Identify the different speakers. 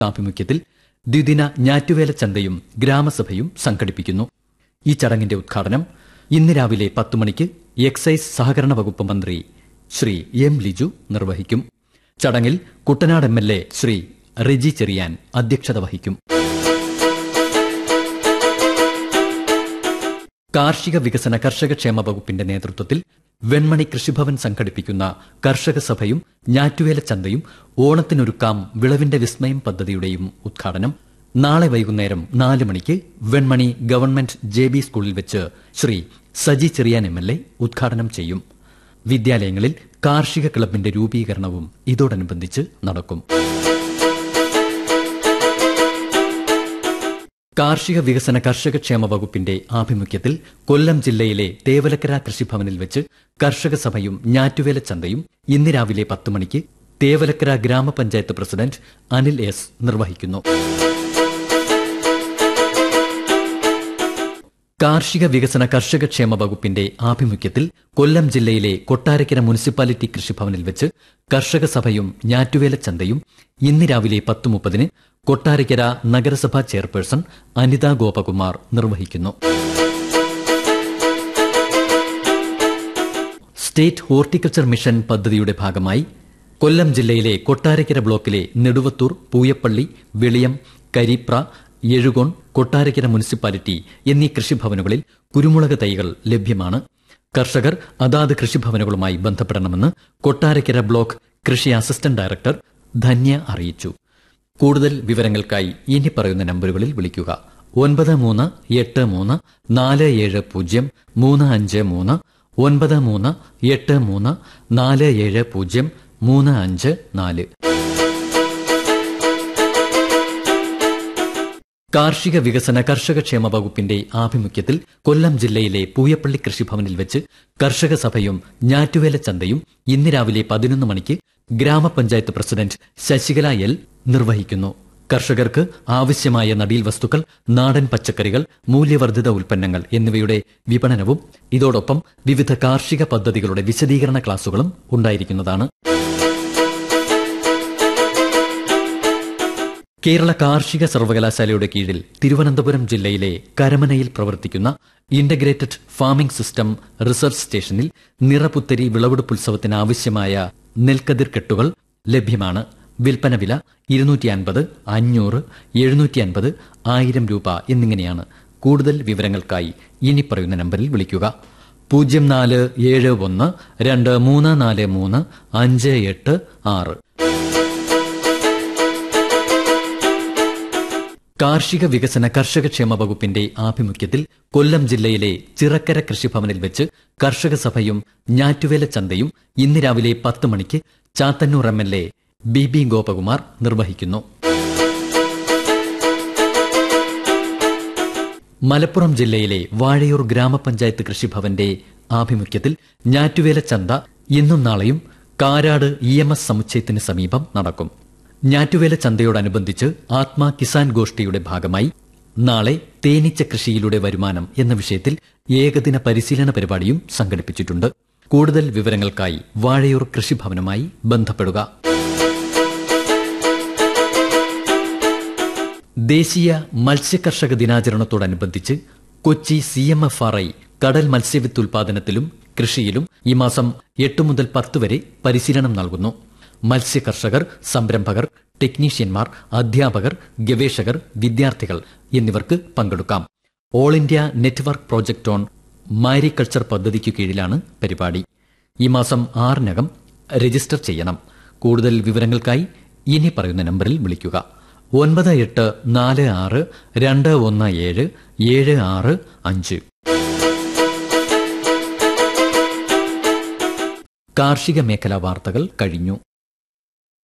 Speaker 1: ആഭിമുഖ്യത്തിൽ ദ്വിദിന ഞാറ്റുവേല ചന്തയും ഗ്രാമസഭയും സംഘടിപ്പിക്കുന്നു ഈ ചടങ്ങിന്റെ ഉദ്ഘാടനം ഇന്ന് രാവിലെ പത്തു മണിക്ക് എക്സൈസ് സഹകരണ വകുപ്പ് മന്ത്രി ശ്രീ എം ലിജു നിർവഹിക്കും ചടങ്ങിൽ Kuttanad M L A Shri Riji Cheriyan അധ്യക്ഷത വഹിക്കും കാർഷിക വികസന കർഷക ക്ഷേമ വകുപ്പിന്റെ നേതൃത്വത്തിൽ വെൺമണി കൃഷിഭവൻ സംഘടിപ്പിക്കുന്ന കർഷക സഭയും ഞാറ്റുവേല ചന്തയും ഓണത്തിനൊരുക്കാം വിളവിന്റെ വിസ്മയം പദ്ധതിയുടെയും ഉദ്ഘാടനം നാളെ വൈകുന്നേരം നാല് മണിക്ക് വെൺമണി ഗവൺമെന്റ് ജെ ബി സ്കൂളിൽ വെച്ച് Shri Saji Cheriyan M L A ഉദ്ഘാടനം ചെയ്യും വിദ്യാലയങ്ങളിൽ കാർഷിക ക്ലബിന്റെ രൂപീകരണവും ഇതോടനുബന്ധിച്ച് നടക്കും കാർഷിക വികസന കർഷക ക്ഷേമ വകുപ്പിന്റെ ആഭിമുഖ്യത്തിൽ കൊല്ലം ജില്ലയിലെ തേവലക്കര കൃഷിഭവനിൽ വെച്ച് കർഷക സഭയും ഞാറ്റുവേല ചന്തയും ഇന്ന് രാവിലെ പത്ത് മണിക്ക് തേവലക്കര ഗ്രാമപഞ്ചായത്ത് പ്രസിഡന്റ് അനിൽ എസ് നിർവഹിക്കുന്നു കാർഷിക വികസന കർഷക ക്ഷേമ വകുപ്പിന്റെ ആഭിമുഖ്യത്തിൽ കൊല്ലം ജില്ലയിലെ കൊട്ടാരക്കര മുനിസിപ്പാലിറ്റി കൃഷിഭവനിൽ വെച്ച് കർഷക സഭയും ഞാറ്റുവേല ചന്തയും ഇന്ന് രാവിലെ പത്ത് മുപ്പതിന് കൊട്ടാരക്കര നഗരസഭാ ചെയർപേഴ്സൺ അനിത ഗോപകുമാർ നിർവഹിക്കുന്നു സ്റ്റേറ്റ് ഹോർട്ടിക്കൾച്ചർ മിഷൻ പദ്ധതിയുടെ ഭാഗമായി കൊല്ലം ജില്ലയിലെ കൊട്ടാരക്കര ബ്ലോക്കിലെ നെടുവത്തൂർ പൂയപ്പള്ളി വെളിയം കരീപ്ര എഴുകോൺ കൊട്ടാരക്കര മുനിസിപ്പാലിറ്റി എന്നീ കൃഷിഭവനുകളിൽ കുരുമുളക് തൈകൾ ലഭ്യമാണ് കർഷകർ അതാത് കൃഷിഭവനുകളുമായി ബന്ധപ്പെടണമെന്ന് കൊട്ടാരക്കര ബ്ലോക്ക് കൃഷി അസിസ്റ്റന്റ് ഡയറക്ടർ ധന്യ അറിയിച്ചു കൂടുതൽ വിവരങ്ങൾക്കായി ഇനി പറയുന്ന നമ്പറുകളിൽ വിളിക്കുക ഒൻപത് മൂന്ന് എട്ട് മൂന്ന് നാല് ഏഴ് പൂജ്യം മൂന്ന് അഞ്ച് മൂന്ന് ഒൻപത് മൂന്ന് എട്ട് മൂന്ന് നാല് ഏഴ് പൂജ്യം മൂന്ന് അഞ്ച് നാല് കാർഷിക വികസന കർഷക ക്ഷേമ വകുപ്പിന്റെ ആഭിമുഖ്യത്തിൽ കൊല്ലം ജില്ലയിലെ പൂയപ്പള്ളി കൃഷിഭവനിൽ വെച്ച് കർഷക സഭയും ഞാറ്റുവേല ചന്തയും ഇന്ന് രാവിലെ പതിനൊന്ന് മണിക്ക് ഗ്രാമപഞ്ചായത്ത് പ്രസിഡന്റ് ശശികല എൽ നിർവഹിക്കുന്നു കർഷകർക്ക് ആവശ്യമായ നടീൽ വസ്തുക്കൾ നാടൻ പച്ചക്കറികൾ മൂല്യവർദ്ധിത ഉൽപ്പന്നങ്ങൾ എന്നിവയുടെ വിപണനവും ഇതോടൊപ്പം വിവിധ കാർഷിക പദ്ധതികളുടെ വിശദീകരണ ക്ലാസുകളും ഉണ്ടായിരിക്കുന്നതാണ് കേരള കാർഷിക സർവകലാശാലയുടെ കീഴിൽ തിരുവനന്തപുരം ജില്ലയിലെ കരമനയിൽ പ്രവർത്തിക്കുന്ന ഇന്റഗ്രേറ്റഡ് ഫാമിംഗ് സിസ്റ്റം റിസർച്ച് സ്റ്റേഷനിൽ നിറപുത്തരി വിളവെടുപ്പുത്സവത്തിന് ആവശ്യമായ നെൽക്കതിർ കെട്ടുകൾ ലഭ്യമാണ് വിൽപ്പന വില ഇരുന്നൂറ്റി അൻപത് അഞ്ഞൂറ് എഴുന്നൂറ്റി അൻപത് ആയിരം രൂപ എന്നിങ്ങനെയാണ് കൂടുതൽ വിവരങ്ങൾക്കായി ഇനി പറയുന്ന നമ്പറിൽ വിളിക്കുക പൂജ്യം നാല് ഏഴ് ഒന്ന് രണ്ട് മൂന്ന് നാല് മൂന്ന് അഞ്ച് എട്ട് ആറ് കാർഷിക വികസന കർഷക ക്ഷേമ വകുപ്പിന്റെ ആഭിമുഖ്യത്തിൽ കൊല്ലം ജില്ലയിലെ ചിറക്കര കൃഷിഭവനിൽ വെച്ച് കർഷക സഭയും ഞാറ്റുവേല ചന്തയും ഇന്ന് രാവിലെ പത്ത് മണിക്ക് Chathannoor M L A B B Gopakumar നിർവഹിക്കുന്നു മലപ്പുറം ജില്ലയിലെ വാഴയൂർ ഗ്രാമപഞ്ചായത്ത് കൃഷിഭവന്റെ ആഭിമുഖ്യത്തിൽ ഞാറ്റുവേല ചന്ത ഇന്നും നാളെയും കാരാട് ഇ എം എസ് സമുച്ചയത്തിന് സമീപം നടക്കും ഞാറ്റുവേല ചന്തയോടനുബന്ധിച്ച് ആത്മാ കിസാൻ ഗോഷ്ഠിയുടെ ഭാഗമായി നാളെ തേനീച്ച കൃഷിയിലൂടെ വരുമാനം എന്ന വിഷയത്തിൽ ഏകദിന പരിശീലന പരിപാടിയും സംഘടിപ്പിച്ചിട്ടുണ്ട് കൂടുതൽ വിവരങ്ങൾക്കായി വാഴയൂർ കൃഷിഭവനുമായി ബന്ധപ്പെടുക ദേശീയ മത്സ്യകർഷക ദിനാചരണത്തോടനുബന്ധിച്ച് Kochi C M F R I കടൽ മത്സ്യവിത്ത് ഉൽപാദനത്തിലും കൃഷിയിലും ഈ മാസം എട്ട് മുതൽ പത്ത് വരെ പരിശീലനം നൽകുന്നു മത്സ്യകർഷകർ സംരംഭകർ ടെക്നീഷ്യന്മാർ അധ്യാപകർ ഗവേഷകർ വിദ്യാർത്ഥികൾ എന്നിവർക്ക് പങ്കെടുക്കാം all India network project on mariculture പദ്ധതിക്കു കീഴിലാണ് പരിപാടി ഈ മാസം ആറിനകം രജിസ്റ്റർ ചെയ്യണം കൂടുതൽ വിവരങ്ങൾക്കായി ഇനി പറയുന്ന നമ്പറിൽ വിളിക്കുക ഒൻപത് എട്ട് നാല് ആറ് രണ്ട് ഒന്ന് ഏഴ് ഏഴ് ആറ് അഞ്ച് കാർഷിക മേഖലാ വാർത്തകൾ കഴിഞ്ഞു